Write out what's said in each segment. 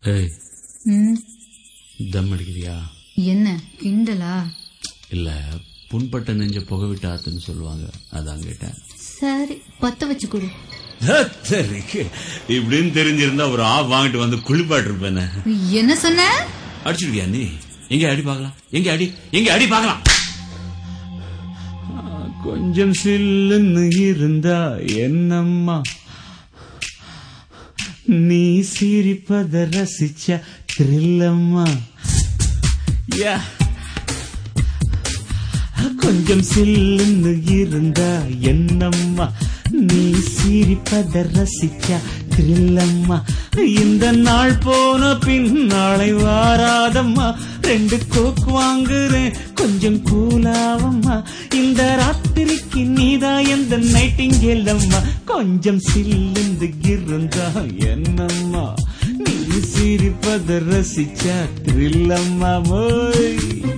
ஏய் ம், தம் அடிக்கிறியா என்ன கிண்டலா இல்ல புண்பட்ட நெஞ்ச புகை விட்டு ஆத்துன்னு சொல்லுவாங்க அதான் கேட்டேன் சரி பத்த வச்சு கொடு தத்தரிக்கு. இப்படின்னு தெரிஞ்சிருந்தா ஒரு ஆஃப் வாங்கிட்டு வந்து குளிப்பாட்டு இருப்பேனே என்ன சொன்ன அடிச்சிருக்கியா நீ எங்க அடி பார்க்கலாம் எங்க அடி எங்க அடி பார்க்கலாம் ஆ, கொஞ்சம் சில்லுன்னு இருந்தா என்னம்மா நீ சிரிப்பத ரசிச்ச த்ரில்லம்மா யா கொஞ்சம் சில்லுன்னு இருந்தா என்னம்மா நீ சிரிப்பத ரசிச்சா த்ரில்லம்மா இந்த நாள் போன பின் நாளை வாராதம்மா ரெண்டு கோக் வாங்குறேன் கொஞ்சம் கூலாவம்மா இந்த ராத்திரிக்கு நீதா எந்த நைட்டிங்கேலம்மா கொஞ்சம் சில்லுந்து இருந்தா என்னம்மா நீ சிரிப்பத ரசிச்சா த்ரில்லம்மா மோய்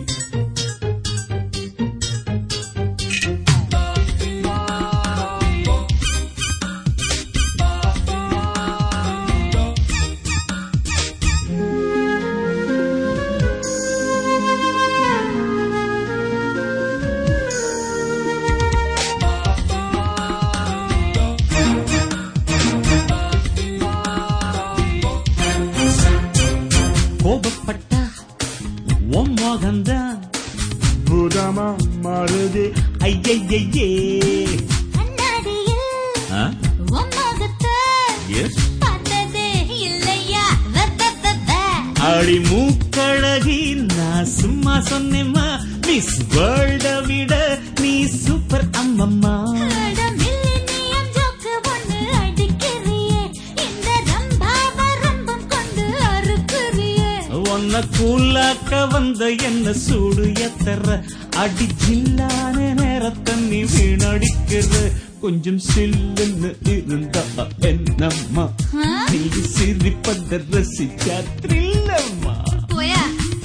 கோபப்பட்டா உன் மோகந்தான் பூதமா மாறுது ஐயையே கண்ணாடியில் உன் முகத்தை எஸ் பார்த்ததே இல்லையா வெப்பப்பப்ப. அடி மூக்கழகி நான் சும்மா சொன்னேம்மா மிஸ் வேர்ல்ட விட நீ சூப்பர் அம்மம்மா அட millennium joke ஒண்ணு அடிக்கிறியே. இந்த ரம்பாவ ரம்பம் கொண்டு அறுக்குறியே. உன்னை கூலாக்க வந்த என்ன சூடு எத்தற அடி ஜில்லான நேரத்தை நீ வீணடிக்கிற கொஞ்சம் சில்லுன்னு இருந்தா என்னம்மா ஆ? நீ சிரிப்பத ரசிச்சா த்ரில்லம்மா போயா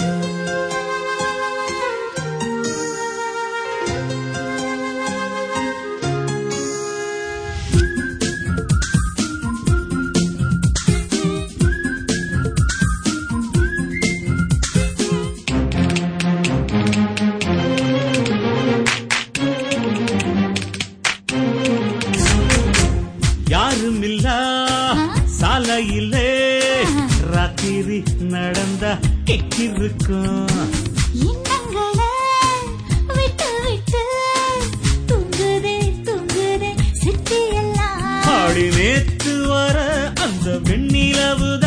யாரும் இல்ல சாலையிலே ராத்திரி நடந்தா எக்கிருக்கும் எண்ணங்களை விட்டு விட்டு தூங்குதே தூங்குதே சித்தி எல்லாம் ஆடி நேத்து வர அந்த வெண்ணிலவுதான்